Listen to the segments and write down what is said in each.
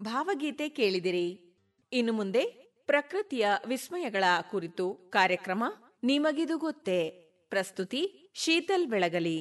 ಭಾವಗೀತೆ ಕೇಳಿದಿರಿ ಇನ್ನು ಮುಂದೆ ಪ್ರಕೃತಿಯ ವಿಸ್ಮಯಗಳ ಕುರಿತು ಕಾರ್ಯಕ್ರಮ ನಿಮಗಿದು ಗೊತ್ತೇ ಪ್ರಸ್ತುತಿ ಶೀತಲ್ ಬೆಳಗಲಿ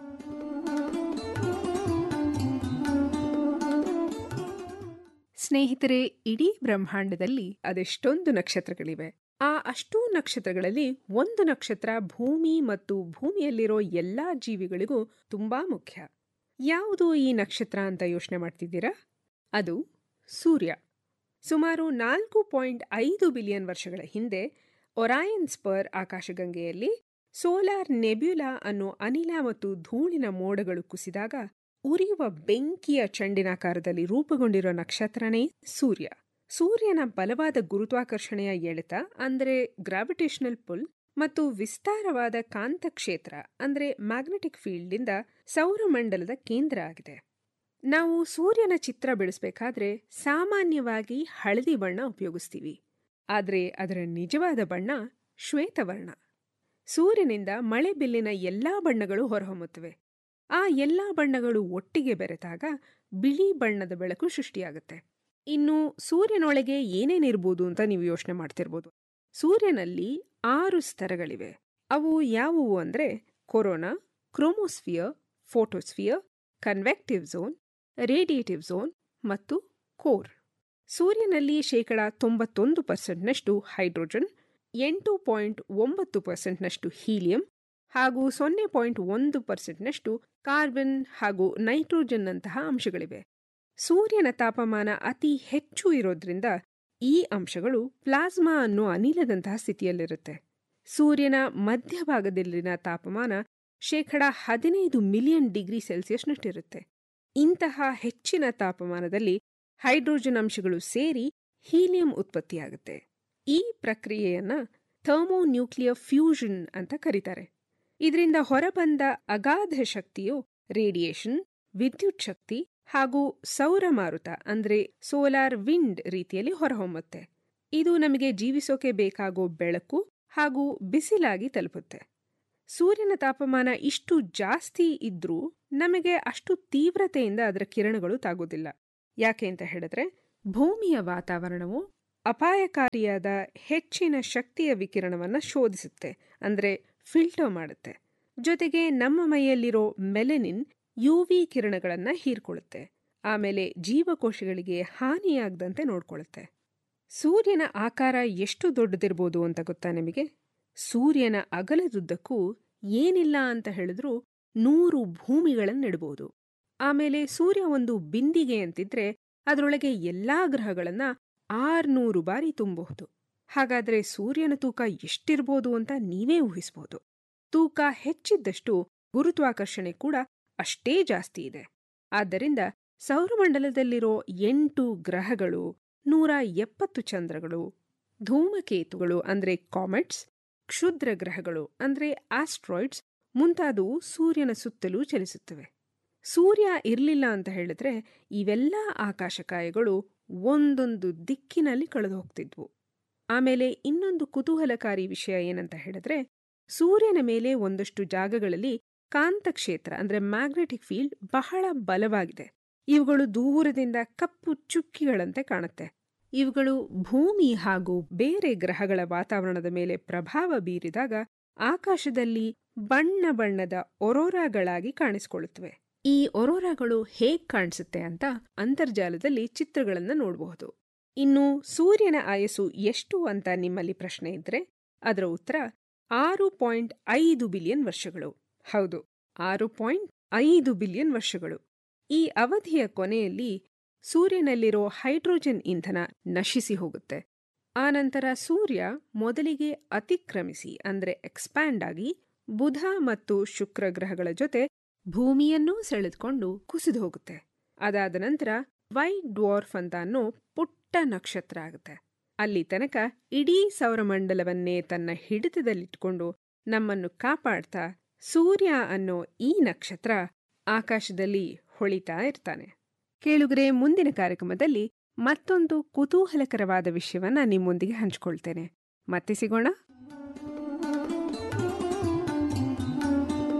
ಸ್ನೇಹಿತರೆ ಇಡೀ ಬ್ರಹ್ಮಾಂಡದಲ್ಲಿ ಅದೆಷ್ಟೊಂದು ನಕ್ಷತ್ರಗಳಿವೆ ಆ ಅಷ್ಟೂ ನಕ್ಷತ್ರಗಳಲ್ಲಿ ಒಂದು ನಕ್ಷತ್ರ ಭೂಮಿ ಮತ್ತು ಭೂಮಿಯಲ್ಲಿರೋ ಎಲ್ಲಾ ಜೀವಿಗಳಿಗೂ ತುಂಬಾ ಮುಖ್ಯ ಯಾವುದು ಈ ನಕ್ಷತ್ರ ಅಂತ ಯೋಚನೆ ಮಾಡ್ತಿದ್ದೀರಾ ಅದು ಸೂರ್ಯ ಸುಮಾರು ನಾಲ್ಕು ಪಾಯಿಂಟ್ ಐದು ಬಿಲಿಯನ್ ವರ್ಷಗಳ ಹಿಂದೆ ಒರಾಯನ್ ಸ್ಪರ್ ಆಕಾಶಗಂಗೆಯಲ್ಲಿ ಸೋಲಾರ್ ನೆಬ್ಯುಲಾ ಅನ್ನೋ ಅನಿಲ ಮತ್ತು ಧೂಳಿನ ಮೋಡಗಳು ಕುಸಿದಾಗ ಉರಿಯುವ ಬೆಂಕಿಯ ಚೆಂಡಿನಾಕಾರದಲ್ಲಿ ರೂಪುಗೊಂಡಿರೋ ನಕ್ಷತ್ರನೇ ಸೂರ್ಯ ಸೂರ್ಯನ ಬಲವಾದ ಗುರುತ್ವಾಕರ್ಷಣೆಯ ಎಳೆತ ಅಂದ್ರೆ ಗ್ರಾವಿಟೇಷನಲ್ ಪುಲ್ ಮತ್ತು ವಿಸ್ತಾರವಾದ ಕಾಂತಕ್ಷೇತ್ರ ಅಂದ್ರೆ ಮ್ಯಾಗ್ನೆಟಿಕ್ ಫೀಲ್ಡ್ನಿಂದ ಸೌರಮಂಡಲದ ಕೇಂದ್ರ ಆಗಿದೆ ನಾವು ಸೂರ್ಯನ ಚಿತ್ರ ಬಿಡಿಸಬೇಕಾದ್ರೆ ಸಾಮಾನ್ಯವಾಗಿ ಹಳದಿ ಬಣ್ಣ ಉಪಯೋಗಿಸ್ತೀವಿ ಆದರೆ ಅದರ ನಿಜವಾದ ಬಣ್ಣ ಶ್ವೇತವರ್ಣ ಸೂರ್ಯನಿಂದ ಮಳೆ ಬಿಲ್ಲಿನ ಎಲ್ಲಾ ಬಣ್ಣಗಳು ಹೊರಹೊಮ್ಮುತ್ತವೆ ಆ ಎಲ್ಲಾ ಬಣ್ಣಗಳು ಒಟ್ಟಿಗೆ ಬೆರೆತಾಗ ಬಿಳಿ ಬಣ್ಣದ ಬೆಳಕು ಸೃಷ್ಟಿಯಾಗುತ್ತೆ ಇನ್ನು ಸೂರ್ಯನೊಳಗೆ ಏನೇನಿರ್ಬೋದು ಅಂತ ನೀವು ಯೋಚನೆ ಮಾಡ್ತಿರ್ಬೋದು ಸೂರ್ಯನಲ್ಲಿ ಆರು ಸ್ತರಗಳಿವೆ ಅವು ಯಾವುವು ಅಂದ್ರೆ corona chromosphere photosphere convective zone radiative zone ಮತ್ತು ಕೋರ್ ಸೂರ್ಯನಲ್ಲಿ ಶೇಕಡ ತೊಂಬತ್ತೊಂದು ಪರ್ಸೆಂಟ್ನಷ್ಟು ಹೈಡ್ರೋಜನ್ ಎಂಟು ಪಾಯಿಂಟ್ ಒಂಬತ್ತು ಪರ್ಸೆಂಟ್ನಷ್ಟು ಹೀಲಿಯಂ ಹಾಗೂ ಸೊನ್ನೆ ಪಾಯಿಂಟ್ ಒಂದು ಪರ್ಸೆಂಟ್ನಷ್ಟು ಕಾರ್ಬನ್ ಹಾಗೂ ನೈಟ್ರೋಜನ್ನಂತಹ ಅಂಶಗಳಿವೆ ಸೂರ್ಯನ ತಾಪಮಾನ ಅತಿ ಹೆಚ್ಚು ಇರೋದ್ರಿಂದ ಈ ಅಂಶಗಳು ಪ್ಲಾಸ್ಮಾ ಅನ್ನೋ ಅನಿಲದಂತಹ ಸ್ಥಿತಿಯಲ್ಲಿರುತ್ತೆ ಸೂರ್ಯನ ಮಧ್ಯಭಾಗದಲ್ಲಿನ ತಾಪಮಾನ ಶೇಕಡ ಹದಿನೈದು ಮಿಲಿಯನ್ ಡಿಗ್ರಿ ಸೆಲ್ಸಿಯಸ್ನಷ್ಟಿರುತ್ತೆ ಇಂತಹ ಹೆಚ್ಚಿನ ತಾಪಮಾನದಲ್ಲಿ ಹೈಡ್ರೋಜನ್ ಅಂಶಗಳು ಸೇರಿ ಹೀಲಿಯಂ ಉತ್ಪತ್ತಿಯಾಗುತ್ತೆ ಈ ಪ್ರಕ್ರಿಯೆಯನ್ನ ಥರ್ಮೋನ್ಯೂಕ್ಲಿಯರ್ ಫ್ಯೂಷನ್ ಅಂತ ಕರೀತಾರೆ ಇದರಿಂದ ಹೊರಬಂದ ಅಗಾಧ ಶಕ್ತಿಯು ರೇಡಿಯೇಷನ್ ವಿದ್ಯುತ್ ಶಕ್ತಿ ಹಾಗೂ ಸೌರ ಮಾರುತ ಅಂದ್ರೆ ಸೋಲಾರ್ ವಿಂಡ್ ರೀತಿಯಲ್ಲಿ ಹೊರಹೊಮ್ಮುತ್ತೆ ಇದು ನಮಗೆ ಜೀವಿಸೋಕೆ ಬೇಕಾಗೋ ಬೆಳಕು ಹಾಗೂ ಬಿಸಿಲಾಗಿ ತಲುಪುತ್ತೆ ಸೂರ್ಯನ ತಾಪಮಾನ ಇಷ್ಟು ಜಾಸ್ತಿ ಇದ್ರೂ ನಮಗೆ ಅಷ್ಟು ತೀವ್ರತೆಯಿಂದ ಅದರ ಕಿರಣಗಳು ತಾಗೋದಿಲ್ಲ ಯಾಕೆ ಅಂತ ಹೇಳಿದ್ರೆ ಭೂಮಿಯ ವಾತಾವರಣವು ಅಪಾಯಕಾರಿಯಾದ ಹೆಚ್ಚಿನ ಶಕ್ತಿಯ ವಿಕಿರಣವನ್ನ ಶೋಧಿಸುತ್ತೆ ಅಂದ್ರೆ ಫಿಲ್ಟರ್ ಮಾಡುತ್ತೆ ಜೊತೆಗೆ ನಮ್ಮ ಮೈಯಲ್ಲಿರೋ ಮೆಲೆನಿನ್ ಯುವಿ ಕಿರಣಗಳನ್ನ ಹೀರ್ಕೊಳ್ಳುತ್ತೆ ಆಮೇಲೆ ಜೀವಕೋಶಗಳಿಗೆ ಹಾನಿಯಾಗದಂತೆ ನೋಡ್ಕೊಳ್ಳುತ್ತೆ ಸೂರ್ಯನ ಆಕಾರ ಎಷ್ಟು ದೊಡ್ಡದಿರ್ಬೋದು ಅಂತ ಗೊತ್ತಾ ನಿಮಗೆ ಸೂರ್ಯನ ಅಗಲದುದ್ದಕ್ಕೂ ಏನಿಲ್ಲ ಅಂತ ಹೇಳಿದ್ರೂ ನೂರು ಭೂಮಿಗಳನ್ನಿಡಬಹುದು ಆಮೇಲೆ ಸೂರ್ಯ ಒಂದು ಬಿಂದಿಗೆ ಅಂತಿದ್ರೆ ಅದರೊಳಗೆ ಎಲ್ಲಾ ಗ್ರಹಗಳನ್ನ ಆರ್ನೂರು ಬಾರಿ ತುಂಬಬಹುದು ಹಾಗಾದ್ರೆ ಸೂರ್ಯನ ತೂಕ ಎಷ್ಟಿರ್ಬೋದು ಅಂತ ನೀವೇ ಊಹಿಸಬಹುದು ತೂಕ ಹೆಚ್ಚಿದ್ದಷ್ಟು ಗುರುತ್ವಾಕರ್ಷಣೆ ಕೂಡ ಅಷ್ಟೇ ಜಾಸ್ತಿ ಇದೆ ಆದ್ದರಿಂದ ಸೌರಮಂಡಲದಲ್ಲಿರೋ ಎಂಟು ಗ್ರಹಗಳು ನೂರ ಎಪ್ಪತ್ತು ಚಂದ್ರಗಳು ಧೂಮಕೇತುಗಳು ಅಂದ್ರೆ ಕಾಮೆಟ್ಸ್ ಕ್ಷುದ್ರ ಗ್ರಹಗಳು ಅಂದ್ರೆ ಆಸ್ಟ್ರಾಯ್ಡ್ಸ್ ಮುಂತಾದವು ಸೂರ್ಯನ ಸುತ್ತಲೂ ಚಲಿಸುತ್ತವೆ ಸೂರ್ಯ ಇರಲಿಲ್ಲ ಅಂತ ಹೇಳಿದ್ರೆ ಇವೆಲ್ಲ ಆಕಾಶಕಾಯಗಳು ಒಂದೊಂದು ದಿಕ್ಕಿನಲ್ಲಿ ಕಳೆದು ಹೋಗ್ತಿದ್ವು ಆಮೇಲೆ ಇನ್ನೊಂದು ಕುತೂಹಲಕಾರಿ ವಿಷಯ ಏನಂತ ಹೇಳಿದ್ರೆ ಸೂರ್ಯನ ಮೇಲೆ ಒಂದಷ್ಟು ಜಾಗಗಳಲ್ಲಿ ಕಾಂತಕ್ಷೇತ್ರ ಅಂದ್ರೆ ಮ್ಯಾಗ್ನೆಟಿಕ್ ಫೀಲ್ಡ್ ಬಹಳ ಬಲವಾಗಿದೆ ಇವುಗಳು ದೂರದಿಂದ ಕಪ್ಪು ಚುಕ್ಕಿಗಳಂತೆ ಕಾಣುತ್ತೆ ಇವುಗಳು ಭೂಮಿ ಹಾಗೂ ಬೇರೆ ಗ್ರಹಗಳ ವಾತಾವರಣದ ಮೇಲೆ ಪ್ರಭಾವ ಬೀರಿದಾಗ ಆಕಾಶದಲ್ಲಿ ಬಣ್ಣ ಬಣ್ಣದ ಒರೋರಾಗಳಾಗಿ ಕಾಣಿಸಿಕೊಳ್ಳುತ್ತವೆ ಈ ಒರೋರಾಗಳು ಹೇಗ್ ಕಾಣಿಸುತ್ತೆ ಅಂತ ಅಂತರ್ಜಾಲದಲ್ಲಿ ಚಿತ್ರಗಳನ್ನ ನೋಡಬಹುದು ಇನ್ನು ಸೂರ್ಯನ ಆಯಸ್ಸು ಎಷ್ಟು ಅಂತ ನಿಮ್ಮಲ್ಲಿ ಪ್ರಶ್ನೆ ಇದ್ರೆ ಅದರ ಉತ್ತರ ಆರು ಪಾಯಿಂಟ್ ಐದು ಬಿಲಿಯನ್ ವರ್ಷಗಳು ಹೌದು ಆರು ಪಾಯಿಂಟ್ ಐದು ಬಿಲಿಯನ್ ವರ್ಷಗಳು ಈ ಅವಧಿಯ ಕೊನೆಯಲ್ಲಿ ಸೂರ್ಯನಲ್ಲಿರೋ ಹೈಡ್ರೋಜನ್ ಇಂಧನ ನಶಿಸಿ ಹೋಗುತ್ತೆ ಆನಂತರ ಸೂರ್ಯ ಮೊದಲಿಗೆ ಅತಿಕ್ರಮಿಸಿ ಅಂದ್ರೆ ಎಕ್ಸ್ಪ್ಯಾಂಡ್ ಆಗಿ ಬುಧ ಮತ್ತು ಶುಕ್ರ ಗ್ರಹಗಳ ಜೊತೆ ಭೂಮಿಯನ್ನೂ ಸೆಳೆದುಕೊಂಡು ಕುಸಿದು ಹೋಗುತ್ತೆ ಅದಾದ ನಂತರ ವೈಟ್ ಡ್ವಾರ್ಫ್ ಅಂತ ಅನ್ನೋ ಪುಟ್ಟ ನಕ್ಷತ್ರ ಆಗುತ್ತೆ ಅಲ್ಲಿ ತನಕ ಇಡೀ ಸೌರಮಂಡಲವನ್ನೇ ತನ್ನ ಹಿಡಿತದಲ್ಲಿಟ್ಕೊಂಡು ನಮ್ಮನ್ನು ಕಾಪಾಡ್ತಾ ಸೂರ್ಯ ಅನ್ನೋ ಈ ನಕ್ಷತ್ರ ಆಕಾಶದಲ್ಲಿ ಹೊಳಿತಾ ಇರ್ತಾನೆ ಕೇಳುಗರೆ ಮುಂದಿನ ಕಾರ್ಯಕ್ರಮದಲ್ಲಿ ಮತ್ತೊಂದು ಕುತೂಹಲಕರವಾದ ವಿಷಯವನ್ನ ನಿಮ್ಮೊಂದಿಗೆ ಹಂಚಿಕೊಳ್ತೇನೆ ಮತ್ತೆ ಸಿಗೋಣ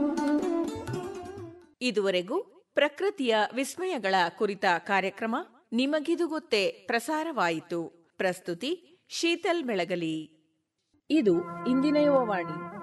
ಇದುವರೆಗೂ ಪ್ರಕೃತಿಯ ವಿಸ್ಮಯಗಳ ಕುರಿತ ಕಾರ್ಯಕ್ರಮ ನಿಮಗಿದು ಗೊತ್ತೇ ಪ್ರಸಾರವಾಯಿತು ಪ್ರಸ್ತುತಿ ಶೀತಲ್ ಬೆಳಗಲಿ ಇದು ಇಂದಿನ ಯುವವಾಣಿ